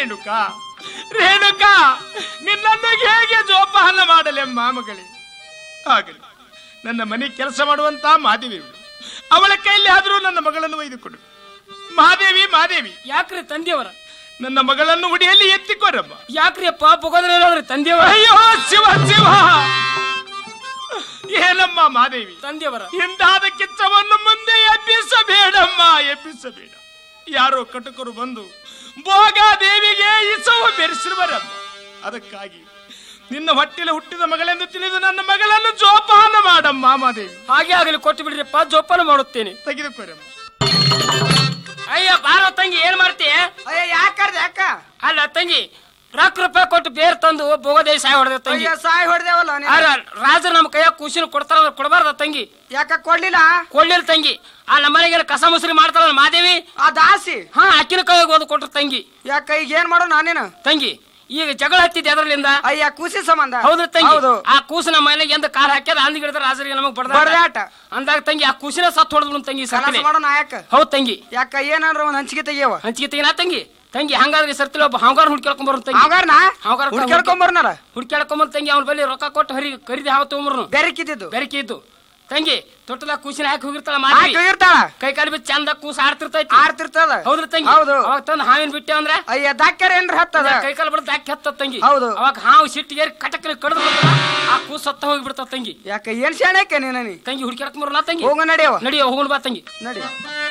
ರೇಣುಕಾ ರೇಣುಕಾ ನಿನ್ನನ್ನು ಹೇಗೆ ಜೋಪಾನ ಮಾಡಲೆಮ್ಮ ಮಗಳೇ ಆಗಲಿ ನನ್ನ ಮನೆ ಕೆಲಸ ಮಾಡುವಂತ ಮಾದೇವಿ ಇವಳು. ಅವಳ ಕೈಯಲ್ಲಿ ಆದರೂ ನನ್ನ ಮಗಳನ್ನು ಒಯ್ದುಕೊಡು ಮಹಾದೇವಿ ಮಾದೇವಿ ಯಾಕ್ರಿ ತಂದೆಯವರ ನನ್ನ ಮಗಳನ್ನು ಉಡಿಯಲ್ಲಿ ಎತ್ತಿಕೊರಮ್ಮ ಯಾಕ್ರಿ ಅಪ್ಪ ಬಗೋದ್ರಿ ತಂದೆಯವರ ಅಯ್ಯೋ ಶಿವ ಶಿವ ಏನಮ್ಮ ಮಾದೇವಿ ತಂದೆಯವರ ಇಂದಾದ ಕಿಚ್ಚವನ್ನು ಮುಂದೆ ಎಬ್ಬಿಸಬೇಡಮ್ಮ ಎಬ್ಬಿಸಬೇಡ ಯಾರೋ ಕಟಕರು ಬಂದು ಭೋಗಾದೇವಿಗೆ ಇಸವು ಬೆರೆಸಿರುವರಮ್ಮ ಅದಕ್ಕಾಗಿ ನಿನ್ನ ಹೊಟ್ಟಿಲ ಹುಟ್ಟಿದ ಮಗಳೆಂದು ತಿಳಿದು ನನ್ನ ಮಗಳನ್ನು ಜೋಪಾನ ಮಾಡಮ್ಮ ಮಾದೇವಿ ಹಾಗೆ ಆಗಲಿ ಕೊಟ್ಟು ಬಿಡ್ರಿಪ್ಪ ಜೋಪಾನ ಮಾಡುತ್ತೇನೆ ತೆಗೆದುಕೊರಮ್ಮ ಅಯ್ಯ ಬಾರೋ ತಂಗಿ ಏನ್ ಮಾಡ್ತೀಯ ಅಯ್ಯ ಯಾಕರ್ದ ಯಾಕ ಅಲ್ಲ ತಂಗಿ ರೊಕ್ಕ ರೂಪಾಯಿ ಕೊಟ್ಟು ಬೇರ್ ತಂದು ಬೋಗದೇ ಸಾಯ್ ಹೊಡೆದ ತಂಗಿ ಅಯ್ಯ ಸಾಯ್ ಹೊಡೆದೇವಲ್ಲ ನೀನು. ಅಲ್ಲ ರಾಜ ನಮ್ಮ ಕೈಯಾಗ ಕುಶಿನ ಕೊಡ್ತಾರ ಕೊಡಬಾರ್ದ ತಂಗಿ ಯಾಕ ಕೊಡ್ಲಿಲ್ಲ ಕೊಳ್ಳಿಲ್ಲ ತಂಗಿ ಆ ನಮ್ಮನೆಗೆ ಕಸ ಮುಸ್ರಿ ಮಾಡ್ತಾರಲ್ಲ ಮಾದೇವಿ ಆ ದಾಸಿ ಹಾ ಅಕ್ಕಿನ ಕೈಯಾಗ ಓದು ಕೊಟ್ರು ತಂಗಿ ಯಾಕ ಈಗ ಏನ್ ಮಾಡೋ ನಾನೇನು ತಂಗಿ ಈಗ ಜಗಳ ಹತ್ತಿದ್ದೆ ಅದರಲ್ಲಿಂದ ಅಯ್ಯ ಖುಷಿ ಸಂಬಂಧ ಹೌದ್ರಿ ತಂಗಿ ಹೌದು ಆ ಕೂಸು ನಮ್ಮ ಮನೆಗೆ ಎಂದ ಕಾಲ್ ಹಾಕ್ಯದ ಅಂದ್ ಗಿಡದ ರಾಜರಿಗೆ ನಮಗ್ ಬಡ್ದ ಬಡ್ದಾಟ. ಅಂದಾಗ ತಂಗಿ ಆ ಕೂಸಿನ ಸತ್ ಹೊಡೆದ್ರು ತಂಗಿ ಕಲಸ ಸತ್ತನೆ ಮಾಡೋ ನಾಯಕ ಹೌದ್ ತಂಗಿ ಯಾಕ ಏನಾರ ಒಂದ್ ಹಂಚಿಗೆ ತೆಗಿಯವ ಹಂಚಿಗೆ ತೆಗಿನ ತಂಗಿ ತಂಗಿ ಹಂಗಾದ್ರೆ ಸರ್ತಿಲ್ಲ ಒಬ್ಬ ಹಾಂಗಾರ ಹುಡ್ಕ್ಯಾಳ್ಕೊಂಡ್ ಬರೋ ತಂಗಿ ಅವಾಗಾರ್ನ ಅವ್ಗಾರ ಹುಡ್ಕ್ಯಾಡ್ಕೊಂಬರ್ನಾರ ಹುಡ್ಕ್ಯಾಳ್ಕೊಂಬಂದ್ ತಂಗಿ ಅವ್ನ ಬಳಿ ರೊಕ್ಕ ಕೊಟ್ಟು ಹರಿ ಖರೀದಿ ಹಾವ ತೊಗೊಂಬರ್ನು ಬೆರಕಿದ್ದು ಬೆರಕೆ ಇದ್ದು ತಂಗಿ ತೊಟ್ಟಲ ಕೂಸಿನ ಹಾಕಿ ಹೋಗಿರ್ತಾಳ ಹಾಕಿ ಮಾಡಿ ಹೋಗಿರ್ತಾಳ ಕೈ ಕಾಲು ಬಿಚ್ಚ ಚಂದ ಕೂಸ ಆಡ್ತಿರ್ತೈತಿ ಆಡ್ತಿರ್ತದ ಹೌದ್ರಿ ತಂಗಿ ಹೌದು ಅವಾಗ ತಂದು ಹಾವಿನ ಬಿಟ್ಟೆ ಅಂದ್ರೆ ಅಯ್ಯ ದಾಕ್ಯಾರ ಏನ್ರ ಹತ್ತದ ಕೈ ಕಾಲು ಬಿಡ್ದು ಹಾಕಿ ಹತ್ತ ತಂಗಿ ಹೌದು. ಅವಾಗ ಹಾವು ಸಿಟ್ಟಿಗೆ ಕಟಕ್ನ ಕಡ್ದು ಆ ಕೂಸ ಸತ್ತ ಹೋಗಿ ಬಿಡ್ತಾವ ತಂಗಿ ಯಾಕ ಏನ್ ಶಾಣಕ್ಕೆ ನೀನ ನೀ ತಂಗಿ ಹುಡ್ಕ್ಯಾಡಕ್ ಬರೋಣ ತಂಗಿ ಹೋಗ ನಡೆಯವ ನಡಿಯೋ ಹೋಗೋಣ ಬಾ ತಂಗಿ ನಡಿ